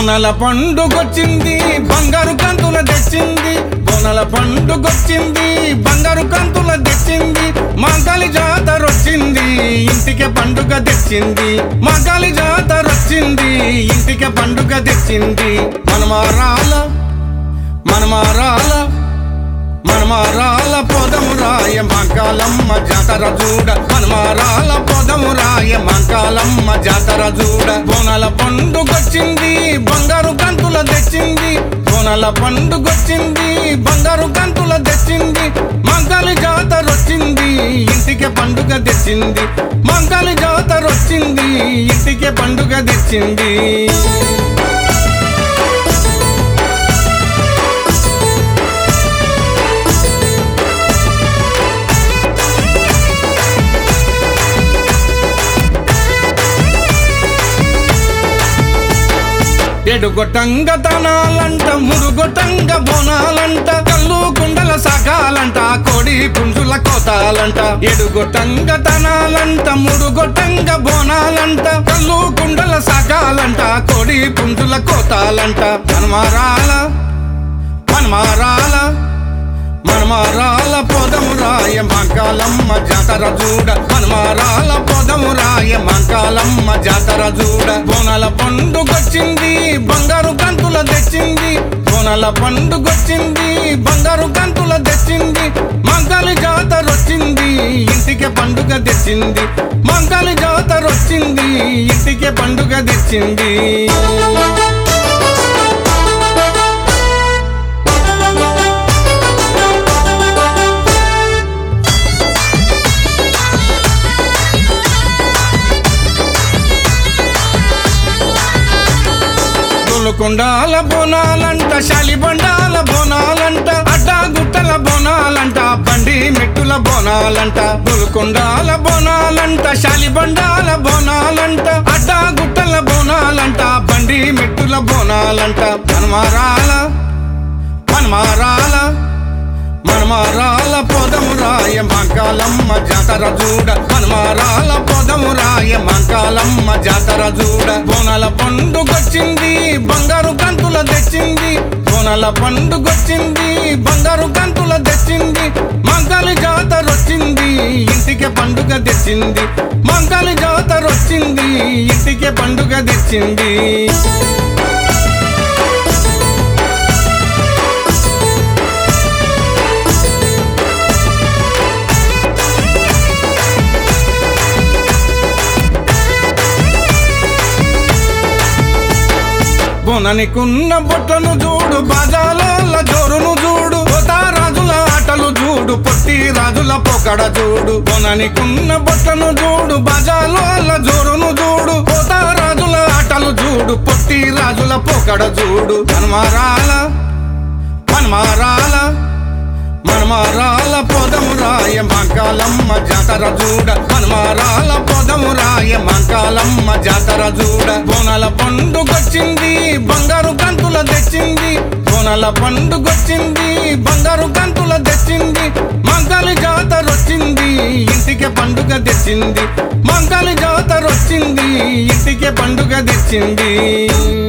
బోనల పండుగొచ్చింది బంగారు కంతుల తెచ్చింది బోనల పండుగొచ్చింది బంగారు కంతుల తెచ్చింది మాంకాళి జాతర వచ్చింది ఇంటికి పండుగ తెచ్చింది మాంకాళి జాతర వచ్చింది ఇంటికి పండుగ తెచ్చింది మనమారాల మనమారాల మనమారాల పొదము రాయ మంకాలమ్మ జాతర చూడ మనమారాల పొదము రాయ మంకాలమ్మ జాతర చూడ బోనాల పండుగొచ్చింది బంగారు కంతుల తెచ్చింది బోనాల పండుగొచ్చింది బంగారు కంతుల తెచ్చింది మంకాలి జాతర వచ్చింది ఇంటికి పండుగ తెచ్చింది మంకాలి జాతర వచ్చింది ఇంటికి పండుగ తెచ్చింది ఎడుగొట్టంగ తనాలంట ముడుగొట్టంగ బోనాలంట కళ్ళు కుండల సకాలంట కోడి పుంజుల కోతాలంట ఎడుగొట్టంగ తనాలంట ముడుగొట్టంగ బోనాలంట కళ్ళు కుండల సకాలంట కోడి పుంజుల కోతాలంట మనమారాల మనమారాల మనమారాల పొదము రాయ మంకాలమ్మ జాతర చూడ మనమారాల పొదము రాయ మంకాలమ్మ జాతర చూడ బోనాల పండుగొచ్చింది బంగారు కంతుల తెచ్చింది బోనాల పండుగొచ్చింది బంగారు కంతుల తెచ్చింది మంకాలి జాతర వచ్చింది ఇంటికి పండుగ తెచ్చింది మంకాలి జాతర వచ్చింది ఇంటికి పండుగ తెచ్చింది గొలుకొండాల బోనాలంట శాలిబండాల బోనాలంట అడ్డా గుట్టల బోనాలంట బండి మెట్టుల బోనాలంట గొలుకొండాల బోనాలంట శాలిబండాల బోనాలంట అడ్డా గుట్టల బోనాలంట బండి మెట్టుల బోనాలంట మనమారాల మనమారాల మనమారాల పొదము రాయ మంకాలమ్మ జాతర చూడ మనమారాల పొదము రాయ మంకాలమ్మ జాతర చూడ బోనాల పండుగొచ్చింది బంగారు కంతుల తెచ్చింది బోనాల పండుగొచ్చింది బంగారు కంతుల తెచ్చింది మంకాలి జాతర వచ్చింది ఇంటికి పండుగ తెచ్చింది మంకాలి జాతర వచ్చింది ఇంటికి పండుగ తెచ్చింది బొననికున్న బొట్లను చూడు బాజాల జోరును చూడు రాజుల ఆటలు చూడు పొట్టి రాజుల పొకడ చూడు బొననికున్న బొట్లను చూడు బాజాల జోరును చూడు రాజుల ఆటలు చూడు పొట్టి రాజుల పొకడ చూడు హనుమారాల హనుమారాల మనమారాల పొదము రాయ మంకాలమ్మ జాతర చూడ మనమారాల పొదము రాయ మంకాలమ్మ జాతర చూడ బోనాల పండుగొచ్చింది బంగారు కంతుల తెచ్చింది బోనాల పండుగొచ్చింది బంగారు కంతుల తెచ్చింది మంకాలి జాతర వచ్చింది ఇంటికి పండుగ తెచ్చింది మంకాలి జాతర వచ్చింది ఇంటికి పండుగ తెచ్చింది